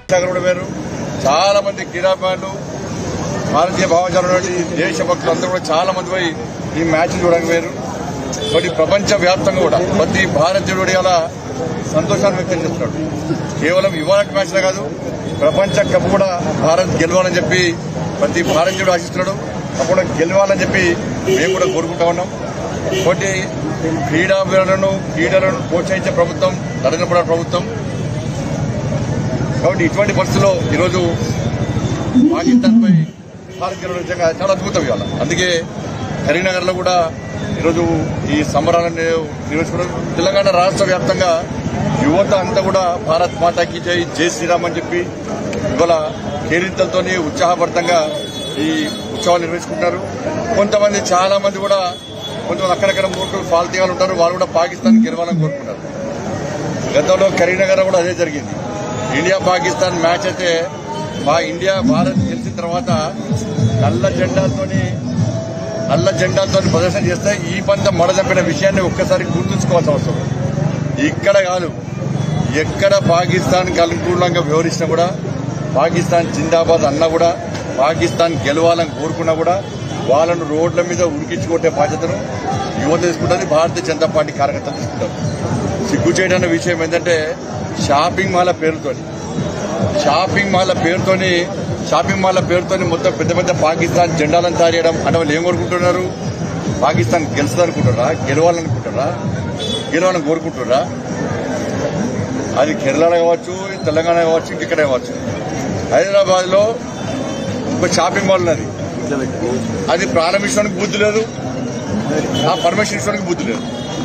సాగర్ కూడా వేరు చాలా మంది క్రీడాకారులు భారతీయ భావజాలం దేశభక్తులు అందరూ కూడా చాలా మంది పోయి ఈ మ్యాచ్ చూడడానికి వేరు కాబట్టి ప్రపంచ వ్యాప్తంగా కూడా ప్రతి భారతీయుడు కూడా ఇలా సంతోషాన్ని వ్యక్తం చేస్తున్నాడు కేవలం ఇవాళ మ్యాచ్లే కాదు ప్రపంచ కప్ కూడా భారత్ గెలవాలని చెప్పి ప్రతి భారతీయుడు ఆశిస్తున్నాడు తప్పకుండా గెలవాలని చెప్పి మేము కూడా కోరుకుంటా ఉన్నాం కాబట్టి క్రీడాభిలను క్రీడలను ప్రోత్సహించే ప్రభుత్వం నరేంద్ర మోడీ ప్రభుత్వం కాబట్టి ఇటువంటి పరిస్థితుల్లో ఈరోజు పాకిస్తాన్ పై భారత్ గెలవడం నిజంగా చాలా అద్భుతం ఇవాళ అందుకే కరీంనగర్ లో కూడా ఈరోజు ఈ సంబరాలను నిర్వహించుకోవడం తెలంగాణ రాష్ట్ర వ్యాప్తంగా యువత అంతా కూడా భారత్ మాతాకి జై జై శ్రీరామ్ అని చెప్పి ఇవాళ కేరింతలతో ఉత్సాహభరితంగా ఈ ఉత్సవాలు నిర్వహించుకుంటారు కొంతమంది చాలా మంది కూడా కొంతమంది అక్కడక్కడ మూర్ఖులు ఫాల్తీగా ఉంటారు వాళ్ళు కూడా పాకిస్తాన్ గెలవాలని కోరుకుంటారు గతంలో కరీంనగర్ కూడా అదే జరిగింది ఇండియా పాకిస్తాన్ మ్యాచ్ అయితే మా ఇండియా భారత్ గెలిచిన తర్వాత నల్ల జెండాతోని నల్ల జెండాతో ప్రదర్శన చేస్తే ఈ పంతం మడదప్పిన విషయాన్ని ఒక్కసారి గుర్తుంచుకోవాల్సిన అవసరం ఉంది. ఇక్కడ కాదు ఎక్కడ పాకిస్తాన్ అనుకూలంగా వ్యవహరించినా కూడా పాకిస్తాన్ జిందాబాద్ అన్నా కూడా పాకిస్తాన్ గెలవాలని కోరుకున్నా కూడా వాళ్ళను రోడ్ల మీద ఉరికించుకొట్టే బాధ్యతను యువత తీసుకుంటుంది భారతీయ జనతా పార్టీ కార్యకర్తలు తీసుకుంటారు సిగ్గు చేయడానికి విషయం ఏంటంటే షాపింగ్ మాల పేరుతోని షాపింగ్ మాల్ పేరుతోని షాపింగ్ మాల్ పేరుతోని మొత్తం పెద్ద పెద్ద పాకిస్తాన్ జెండాలను తయారు చేయడం అంటే వాళ్ళు ఏం కోరుకుంటున్నారు పాకిస్తాన్ గెలుస్తుంది అనుకుంటారా గెలవాలనుకుంటారా గెలవాలని కోరుకుంటున్నారా అది కేరళ కావచ్చు తెలంగాణ కావచ్చు ఇంకెక్కడ కావచ్చు హైదరాబాద్ లో ఒక షాపింగ్ మాల్ ఉన్నది అది ప్రారంభించడానికి బుద్ధి లేదు ఆ పర్మిషన్ ఇవ్వడానికి బుద్ధి లేదు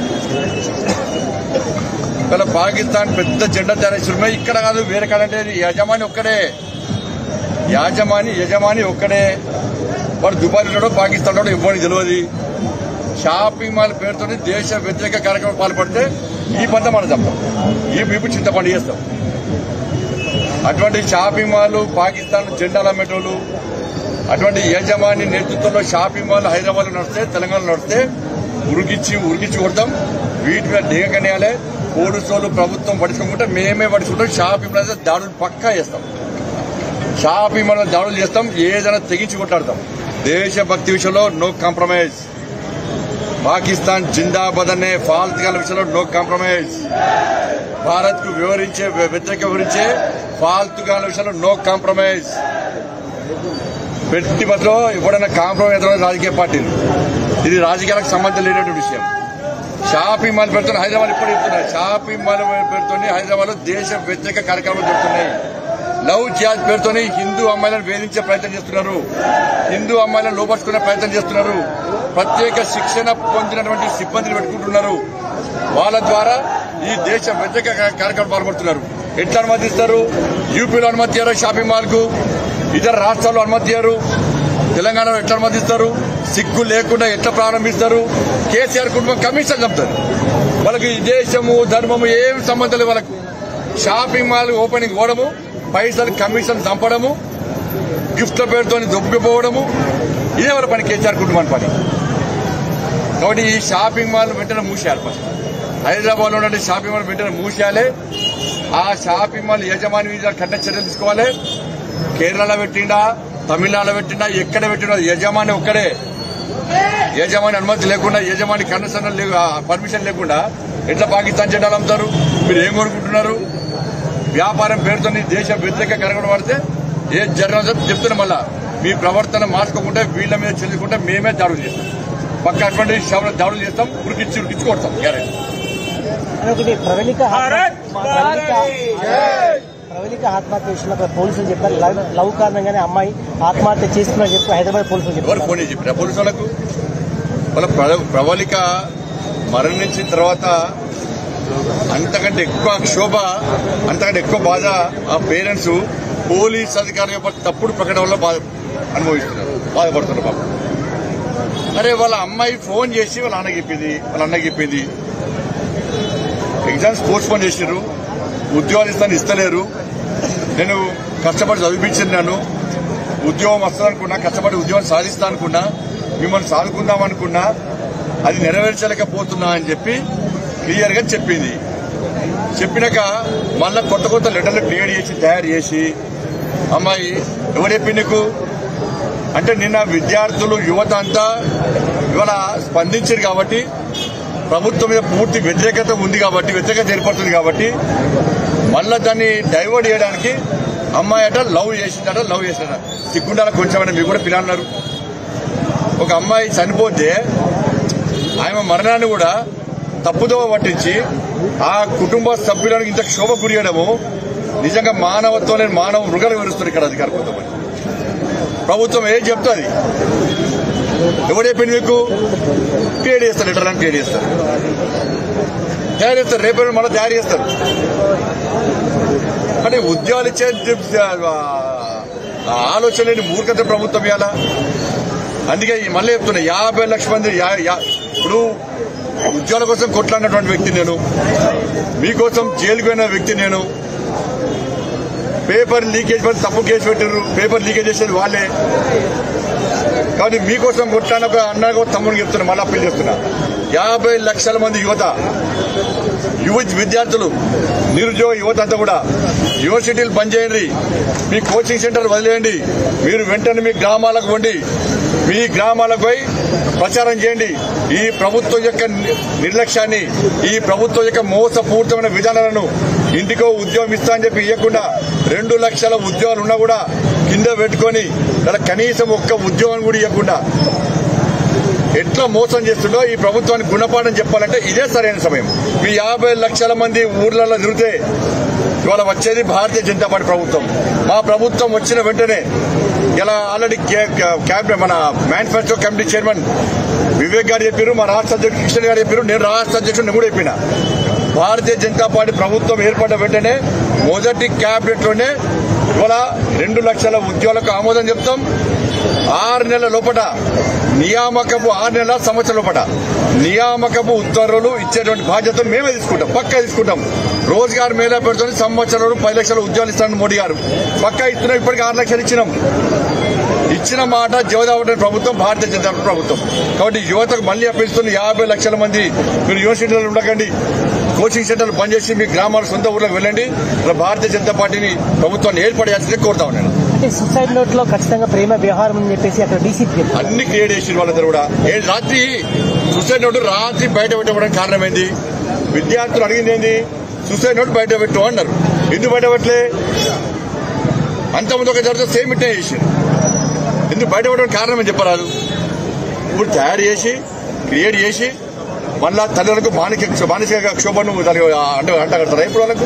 ఇలా పాకిస్తాన్ పెద్ద జెండా తయారు ఇక్కడ కాదు వేరే కాదంటే యజమాని ఒక్కడే యాజమాని యజమాని ఒక్కడే వాడు దుబాయ్ ఉన్నాడో పాకిస్తాన్ ఉన్నాడో ఇవ్వని తెలియదు షాపింగ్ మాల్ పేరుతో దేశ వ్యతిరేక కార్యక్రమం పాల్పడితే ఈ పంట మనం చెప్తాం ఈ ఇప్పుడు చింతపండు చేస్తాం అటువంటి షాపింగ్ మాల్ పాకిస్తాన్ జెండాల మెట్రోలు అటువంటి యజమాని నేతృత్వంలో షాపింగ్ మాల్ హైదరాబాద్ నడిస్తే తెలంగాణ నడిస్తే ఉరికిచ్చి ఉరికిచ్చి కొడతాం వీటి మీద దిగకనేయాలి పోలీసులు ప్రభుత్వం పడుచుకుంటే మేమే పడుచుకుంటాం షాపింగ్ మాల్ మీద దాడులు పక్కా చేస్తాం షాపింగ్ మాల్ మీద దాడులు చేస్తాం ఏదైనా తెగించి కొట్లాడతాం దేశభక్తి విషయంలో నో కాంప్రమైజ్ పాకిస్తాన్ జిందాబాద్ అనే ఫాల్తిగాల విషయంలో నో కాంప్రమైజ్ భారత్ కు వివరించే వ్యతిరేక వివరించే ఫాల్తుగాల విషయంలో నో కాంప్రమైజ్ పెట్టి బస్సులో ఎవడైనా కాంప్రమైజ్ అవుతారో రాజకీయ పార్టీలు ఇది రాజకీయాలకు సంబంధం లేనటువంటి విషయం షాపింగ్ మాల్ పెడుతున్న హైదరాబాద్ ఇప్పుడు చెప్తున్నాయి షాపింగ్ మాల్ పెడుతున్న హైదరాబాద్ లో దేశ వ్యతిరేక కార్యక్రమాలు జరుగుతున్నాయి లవ్ జిహాద్ పేరుతోని హిందూ అమ్మాయిలను వేధించే ప్రయత్నం చేస్తున్నారు హిందూ అమ్మాయిలను లోపరుచుకునే ప్రయత్నం చేస్తున్నారు ప్రత్యేక శిక్షణ పొందినటువంటి సిబ్బందిని పెట్టుకుంటున్నారు వాళ్ళ ద్వారా ఈ దేశ వ్యతిరేక కార్యక్రమాలు పాల్పడుతున్నారు ఎట్లా అనుమతిస్తారు యూపీలో అనుమతి ఇయ్యారు షాపింగ్ మాల్ కు ఇతర రాష్ట్రాల్లో అనుమతి ఇయ్యారు తెలంగాణలో ఎట్లా అనుమతిస్తారు సిగ్గు లేకుండా ఎట్లా ప్రారంభిస్తారు కేసీఆర్ కుటుంబం కమిషన్ చంపుతారు వాళ్ళకి ఈ దేశము ధర్మము ఏం సంబంధం లేదు వాళ్ళకు షాపింగ్ మాల్ ఓపెనింగ్ పోవడము పైసలు కమిషన్ చంపడము గిఫ్ట్ల పేరుతో దొబ్బిపోవడము ఇదే వాళ్ళ పని కేసీఆర్ కుటుంబాన్ని పని కాబట్టి ఈ షాపింగ్ మాల్ వెంటనే మూసేయాలి ఫస్ట్ హైదరాబాద్ లో ఉన్న షాపింగ్ మాల్ వెంటనే మూసేయాలి ఆ షాపింగ్ మాల్ యజమాని మీద కఠిన చర్యలు తీసుకోవాలి కేరళలో పెట్టిండా తమిళనాడులో పెట్టిండా ఎక్కడ పెట్టినా యజమాని ఒక్కడే యజమాని అనుమతి లేకుండా యజమాని కన్సర్న్ పర్మిషన్ లేకుండా ఎట్లా పాకిస్తాన్ జెండాలు అమ్ముతారు మీరు ఏం కోరుకుంటున్నారు వ్యాపారం పేరుతో దేశ వ్యతిరేక కరగడం పడితే ఏ జర్నలిజం చెప్తున్నా మళ్ళా మీ ప్రవర్తన మార్చుకోకుండా వీళ్ళ మీద చెల్లుకుంటే మేమే దాడులు చేస్తాం పక్క అటువంటి శవన దాడులు చేస్తాం ఉరికిచ్చి ఉరికిచ్చి కొడతాం గ్యారెంటీ అని ఒకటి ప్రవళిక ప్రవళిక ప్రవళిక ఆత్మహత్య విషయంలో అక్కడ పోలీసులు చెప్పారు లవ్ లవ్ కారణంగానే అమ్మాయి ఆత్మహత్య చేసుకున్నా చెప్పి హైదరాబాద్ పోలీసులు ఎవరు చెప్పారు ఫోన్ చేసి చెప్పారు పోలీసు వాళ్ళకు వాళ్ళ ప్ర- ప్రవళిక మరణించిన తర్వాత అంతకంటే ఎక్కువ క్షోభ అంతకంటే ఎక్కువ బాధ ఆ పేరెంట్స్ పోలీస్ అధికారుల యొక్క తప్పుడు ప్రకటన వల్ల బాధ అనుభవిస్తున్నారు బాధపడుతున్నారు పాపం అరే వాళ్ళ అమ్మాయి ఫోన్ చేసి వాళ్ళ అన్నకి చెప్పింది వాళ్ళ అన్నకి చెప్పింది ఎగ్జామ్స్ పోస్ట్ పోన్ చేసినారు ఉద్యోగాలు ఇస్తాను ఇస్తలేరు నేను కష్టపడి చదివించాను నన్ను ఉద్యోగం వస్తుంది అనుకున్నా కష్టపడి ఉద్యోగం సాధిస్తా అనుకున్నా మిమ్మల్ని సాదుకుందాం అనుకున్నా అది నెరవేర్చలేకపోతున్నా అని చెప్పి క్లియర్ గా చెప్పింది చెప్పినాక మళ్ళా కొత్త కొత్త లెటర్లు క్రియేట్ చేసి తయారు చేసి అమ్మాయి ఎవరు చెప్పి నీకు అంటే నిన్న విద్యార్థులు యువత అంతా ఇవాళ స్పందించారు కాబట్టి ప్రభుత్వం మీద పూర్తి వ్యతిరేకత ఉంది కాబట్టి వ్యతిరేకత ఏర్పడుతుంది కాబట్టి మళ్ళా దాన్ని డైవర్ట్ చేయడానికి అమ్మాయి అట లవ్ చేసిందట లవ్ చేసిందట సిగ్గుండాల కొంచెం అని మీరు కూడా పిల్లన్నారు ఒక అమ్మాయి చనిపోతే ఆమె మరణాన్ని కూడా తప్పుదోవ పట్టించి ఆ కుటుంబ సభ్యులను ఇంత క్షోభ గురియడము నిజంగా మానవత్వం లేని మానవ మృగాలు వివరిస్తుంది ఇక్కడ అధికార కొంతమంది ప్రభుత్వం ఏం చెప్తుంది ఎవరు చెప్పింది మీకు క్రియేట్ చేస్తారు లెటర్ అని క్రియేట్ చేస్తారు తయారు చేస్తారు రేపు మళ్ళీ తయారు చేస్తారు కానీ ఉద్యోగాలు ఇచ్చే ఆ ఆలోచన లేని మూర్ఖత ప్రభుత్వం ఇవాళ అందుకే ఈ మళ్ళీ చెప్తున్నా యాభై లక్షల మంది యా- యా- ఇప్పుడు ఉద్యోగాల కోసం కొట్లాడినటువంటి వ్యక్తి నేను మీకోసం జైలుకు పోయిన వ్యక్తి నేను పేపర్ లీకేజ్ పని తప్పు కేసు పెట్టారు పేపర్ లీకేజ్ చేసేది వాళ్ళే కాబట్టి మీకోసం కొట్లాడిన ఒక అన్నగా తమ్ముడు చెప్తున్నా మళ్ళీ అప్పీల్ చేస్తున్నా యాభై లక్షల మంది యువత యువ విద్యార్థులు నిరుద్యోగ యువత అంతా కూడా యూనివర్సిటీలు బంద్ చేయండి మీ కోచింగ్ సెంటర్ వదిలేయండి మీరు వెంటనే మీ గ్రామాలకు వండి మీ గ్రామాలకు పోయి ప్రచారం చేయండి ఈ ప్రభుత్వం యొక్క ని- నిర్లక్ష్యాన్ని ఈ ప్రభుత్వం యొక్క మోసపూరితమైన విధానాలను ఇంటికో ఉద్యోగం ఇస్తా అని చెప్పి ఇవ్వకుండా రెండు లక్షల ఉద్యోగాలు ఉన్నా కూడా కింద పెట్టుకొని ఇలా కనీసం ఒక్క ఉద్యోగం కూడా ఇవ్వకుండా ఎట్లా మోసం చేస్తుండో ఈ ప్రభుత్వానికి గుణపాఠం చెప్పాలంటే ఇదే సరైన సమయం మీ యాభై లక్షల మంది ఊర్లలో తిరిగితే ఇవాళ వచ్చేది భారతీయ జనతా పార్టీ ప్రభుత్వం మా ప్రభుత్వం వచ్చిన వెంటనే ఇలా ఆల్రెడీ క్యాబినెట్ మన manifesto committee chairman Vivek garu చెప్పారు మా రాష్ట్ర అధ్యక్షుడు కిషన్ గారు చెప్పారు నేను రాష్ట్ర అధ్యక్షుడు నేను కూడా చెప్పిన భారతీయ జనతా పార్టీ ప్రభుత్వం ఏర్పడ్డ వెంటనే మొదటి క్యాబినెట్ లోనే ఇవాళ రెండు లక్షల ఉద్యోగులకు ఆమోదం చెప్తాం ఆరు నెలల లోపల నియామకపు ఆరు నెలల సంవత్సరం లోపల నియామకపు ఉత్తర్వులు ఇచ్చేటువంటి బాధ్యతను మేమే తీసుకుంటాం పక్కా తీసుకుంటాం రోజుగారు మేళా పెడుతుంది సంవత్సరంలో పది లక్షల ఉద్యోగాలు ఇస్తాను మోడీ గారు పక్కా ఇస్తున్నాం ఇప్పటికి ఆరు లక్షలు ఇచ్చినాం ఇచ్చిన మాట జవదావట ప్రభుత్వం భారతీయ జనతా పార్టీ ప్రభుత్వం కాబట్టి యువతకు మళ్ళీ అప్పగిస్తున్న యాభై లక్షల మంది మీరు యూనివర్సిటీలో ఉండకండి కోచింగ్ సెంటర్లు బంద్ చేసి మీ గ్రామాల సొంత ఊర్లకు వెళ్ళండి ఇలా భారతీయ జనతా పార్టీని ప్రభుత్వాన్ని ఏర్పడేయాల్సిందే కోరుతా ఉన్నాను అంటే సూసైడ్ నోట్ లో ఖచ్చితంగా ప్రేమ వ్యవహారం అని చెప్పేసి అక్కడ డీసీపీ చెప్పారు అన్ని క్రియేట్ చేసిన వాళ్ళందరూ కూడా ఏ రాత్రి సూసైడ్ నోటు రాత్రి బయట పెట్టడానికి కారణం ఏంది విద్యార్థులు అడిగింది ఏంది సూసైడ్ నోట్ బయట పెట్టు అన్నారు ఎందుకు బయట పెట్టలే అంతకుముందు ఒక జరిగితే సేమ్ ఇట్టే చేసారు ఎందుకు బయట పెట్టడానికి కారణం అని చెప్పరాదు ఇప్పుడు తయారు చేసి క్రియేట్ చేసి మళ్ళా తల్లులకు మానసిక మానసిక క్షోభను దానికి అంట అంట కడతారా ఇప్పుడు వాళ్ళకు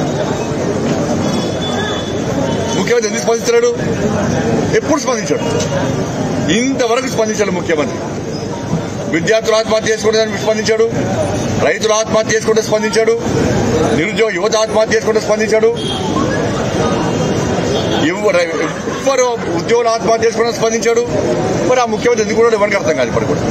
ముఖ్యమంత్రి ఎందుకు స్పందిస్తున్నాడు ఎప్పుడు స్పందించాడు ఇంతవరకు స్పందించాడు ముఖ్యమంత్రి విద్యార్థులు ఆత్మహత్య చేసుకుంటే స్పందించాడు రైతులు ఆత్మహత్య చేసుకుంటే స్పందించాడు నిరుద్యోగ యువత ఆత్మహత్య చేసుకుంటే స్పందించాడు ఎవరు ఎవ్వరు ఉద్యోగులు ఆత్మహత్య చేసుకుంటే స్పందించాడు మరి ఆ ముఖ్యమంత్రి ఎందుకు కూడా ఎవరికి అర్థం కాదు ఇప్పుడు కూడా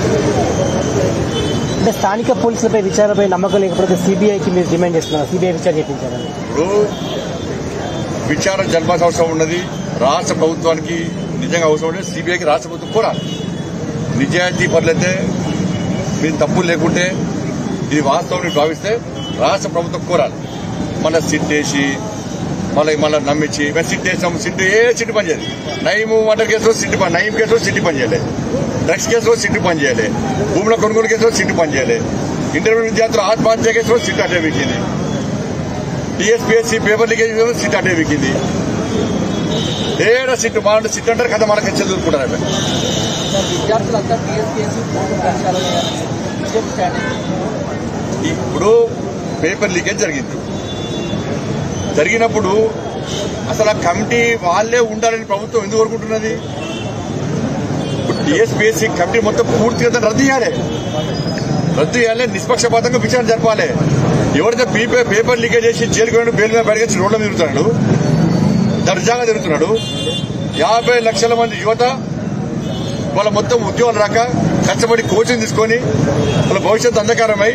అంటే స్థానిక పోలీసులపై విచారణపై నమ్మకం లేకపోతే సిబిఐకి మీరు డిమాండ్ చేస్తున్నారు సిబిఐ విచారణ చేయించాలని ఇప్పుడు విచారణ జరపాల్సిన అవసరం ఉన్నది రాష్ట్ర ప్రభుత్వానికి నిజంగా అవసరం ఉంటే సిబిఐకి రాష్ట్ర ప్రభుత్వం కోరాలి నిజాయితీ పనులైతే మీరు తప్పులు లేకుంటే ఇది వాస్తవం అని భావిస్తే రాష్ట్ర ప్రభుత్వం కోరాలి మళ్ళీ సిట్ వేసి మళ్ళీ మళ్ళీ నమ్మించి మేము సిట్ వేసాం సిట్ ఏ సిట్ పని చేయాలి నయము మర్డర్ కేసులో సిట్ పని నయం కేసులో సిట్ పని చేయాలి డ్రగ్స్ కేసులో సిట్ పని చేయాలి భూముల కొనుగోలు కేసులో సిట్ పని చేయాలి ఇంటర్వ్యూ విద్యార్థులు ఆత్మహత్య కేసులో సిట్ అటే వీకింది టీఎస్పీఎస్సీ పేపర్ లీకేజ్ సిట్ అటే వీకింది ఏడా సిట్ మా సిట్ అంటారు కదా మనకి చదువుకుంటారు అవి విద్యార్థులంతా టీఎస్పీఎస్సీ కోర్టు ప్రక్షాళన బీజేపీ స్టాండ్ ఇప్పుడు పేపర్ లీకేజ్ జరిగింది జరిగినప్పుడు అసలు ఆ కమిటీ వాళ్ళే ఉండాలని ప్రభుత్వం ఎందుకు కోరుకుంటున్నది ఇప్పుడు టీఎస్పీఎస్సీ కమిటీ మొత్తం పూర్తిగా దాన్ని రద్దు చేయాలి రద్దు చేయాలి నిష్పక్షపాతంగా విచారణ జరపాలి ఎవరైతే పీపే పేపర్ లీకేజ్ చేసి జైలుకి వెళ్ళి బెయిల్ మీద బయటకు వచ్చి రోడ్ల మీద తిరుగుతున్నాడు దర్జాగా తిరుగుతున్నాడు యాభై లక్షల మంది యువత వాళ్ళ మొత్తం ఉద్యోగాలు రాక కష్టపడి కోచింగ్ తీసుకొని వాళ్ళ భవిష్యత్తు అంధకారమై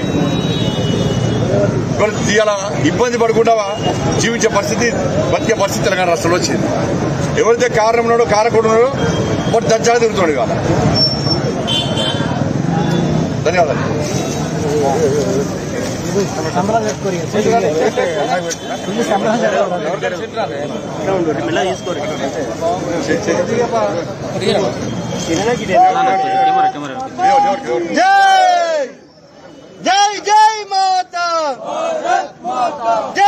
ఇవాళ ఇవాళ ఇబ్బంది పడకుండా జీవించే పరిస్థితి బతికే పరిస్థితి తెలంగాణ రాష్ట్రంలో వచ్చింది ఎవరైతే కారణం ఉన్నాడో కారకుడు ఉన్నాడో వాడు దర్జాగా తిరుగుతున్నాడు ఇవాళ ధన్యవాదాలు సంబరాలు పెట్టుకోరు ఇక. ఫుల్ సంబరాలు జరుపుకోవాలి. జై జై జై మాతా జై